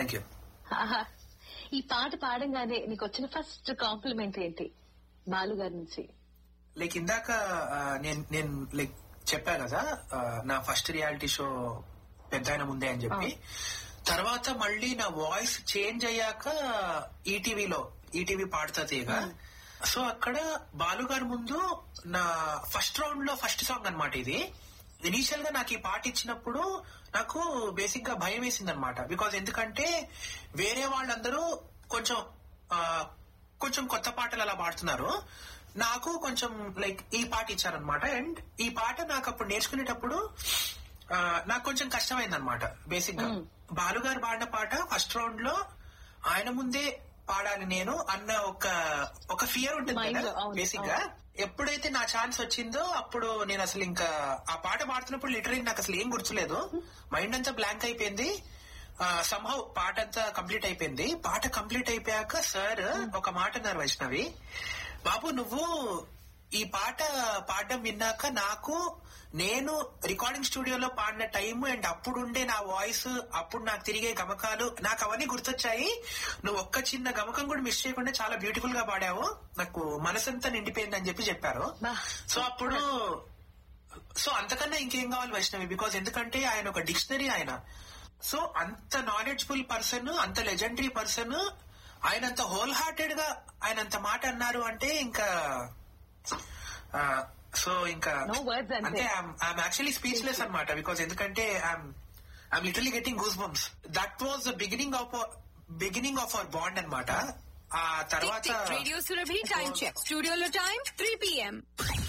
Thank you ఆహా. ఈ పాట పాడంగానే నీకు వచ్చిన ఫస్ట్ కాంప్లిమెంట్ ఏంటి బాలు గారి నుంచి లైక్ ఇందాక ఆ, నేను నేను లైక్ చెప్పా కదా ఆ, నా ఫస్ట్ రియాలిటీ షో పెద్ద ఆయన ముందే అని చెప్పి తర్వాత మళ్ళీ నా వాయిస్ చేంజ్ అయ్యాక ఈటీవీలో ఈటీవీ పాడుతా తీగ సో అక్కడ బాలు గారి ముందు నా ఫస్ట్ రౌండ్ లో ఫస్ట్ సాంగ్ అన్నమాట ఇది ఇనీషియల్ గా నాకు ఈ పాట ఇచ్చినప్పుడు నాకు బేసిక్ గా భయం వేసింది అనమాట బికాజ్ ఎందుకంటే వేరే వాళ్ళందరూ కొంచెం ఆ, కొంచెం కొత్త పాటలు అలా పాడుతున్నారు నాకు కొంచెం లైక్ ఈ పాట ఇచ్చారనమాట అండ్ ఈ పాట నాకు అప్పుడు నేర్చుకునేటప్పుడు ఆ, నాకు కొంచెం కష్టమైంది అనమాట బేసిక్ గా బాలు గారు పాడిన పాట ఫస్ట్ రౌండ్ లో ఆయన ముందే పాడాలి నేను అన్న ఒక ఒక ఫియర్ ఉంటుంది Mind కదా లో, అవును, బేసిక్ గా ఎప్పుడైతే నా ఛాన్స్ వచ్చిందో అప్పుడు నేను అసలు ఇంకా ఆ పాట పాడుతున్నప్పుడు లిటరీ నాకు అసలు ఏం గుర్తులేదు మైండ్ అంతా బ్లాంక్ అయిపోయింది సంహవ్ పాట అంతా కంప్లీట్ అయిపోయింది పాట కంప్లీట్ అయిపోయాక సార్ ఒక మాట అన్నారు వైష్ణవి బాబు నువ్వు ఈ పాట పాడడం విన్నాక నాకు నేను రికార్డింగ్ స్టూడియోలో పాడిన టైం అండ్ అప్పుడు ఉండే నా వాయిస్ అప్పుడు నాకు తిరిగే గమకాలు నాకు అవన్నీ గుర్తొచ్చాయి నువ్వు ఒక్క చిన్న గమకం కూడా మిస్ చేయకుండా చాలా బ్యూటిఫుల్ గా పాడావు నాకు మనసంతా నిండిపోయింది అని చెప్పి చెప్పారు బా. సో అప్పుడు సో అంతకన్నా ఇంకేం కావాలి వైష్ణవి బికాజ్ ఎందుకంటే ఆయన ఒక డిక్షనరీ ఆయన సో అంత నాలెడ్జ్ఫుల్ పర్సన్ అంత లెజెండరీ పర్సన్ ఆయన అంత హోల్ హార్టెడ్ గా ఆయన అంత మాట అన్నారు అంటే ఇంకా సో ఇంకా No words అంతే. అంటే ఐఎమ్ యాక్చువల్లీ స్పీచ్లెస్ అన్నమాట బికాజ్ ఎందుకంటే I'm I'm literally getting goose bumps that was the beginning of beginning of our bond అన్నమాట ఆ తర్వాత రేడియో సురభి టైం చెక్ స్టూడియోలో టైం త్రీ పిఎం